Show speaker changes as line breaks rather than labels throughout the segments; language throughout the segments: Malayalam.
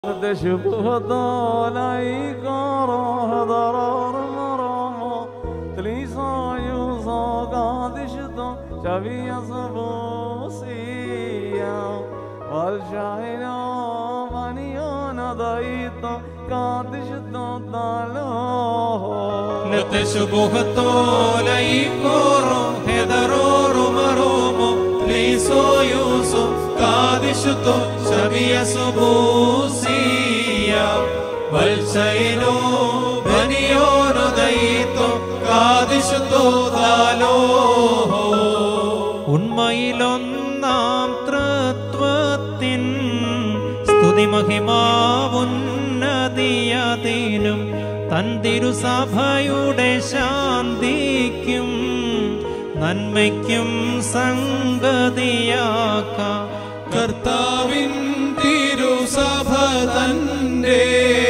شبهة كره ضرر مرمى تليسا يوزا قادشتا شبيه صبوسيا والشاهنا منيانا ضيطا قادشتا دالوه
നൃത്തശുഭത്തോലൈക്കോറോ ഹെദറോറോ മറോമോ ലീസോയൂസോ കാദിശുത്തോ ശബിയ സുബൂസിയ വത്സൈനോ ബനിയോനോ ദൈത്തോ കാദിശുത്തോ ദാലോഹോ ഉണ്മയിലൊന്നാം തൃത്വത്തിൻ സ്തുതി മഹിമാവുന്നതിയതിനും തൻ തിരുസഭയുടെ ശാന്തിക്കും നന്മയ്ക്കും സംഗതിയാക്ക കർത്താവിൻ തിരുസഭ തന്റെ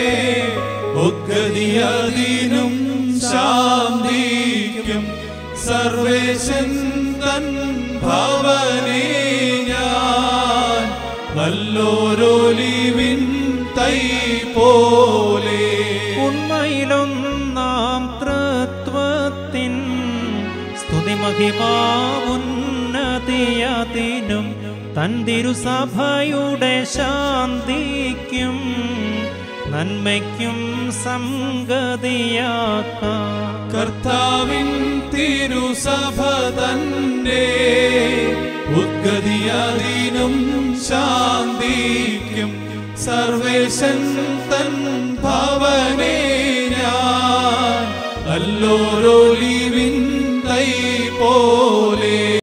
ഉദ്ഗതിയതിനും ശാന്തിക്കും സർവേശൻ തൻ ഭവനേ ഞാൻ നല്ലോരോലിവിൻ തൈ പോലെ ഉണ്മയിലൊന്നാം തൃത്വത്തിൻ സ്തുതി മഹിമാവുന്നതിയതിനും തൻ തിരുസഭയുടെ ശാന്തിക്കും നന്മയ്ക്കും സംഗതിയാക്കാം കർത്താവിൻ തിരുസഭ തന്റെ ഉദ്ഗതിയതിനും ശാന്തിക്കും സർവേശൻ തൻ ഭവനേ ഞാൻ അല്ലോരോലിവിൻ തൈ പോ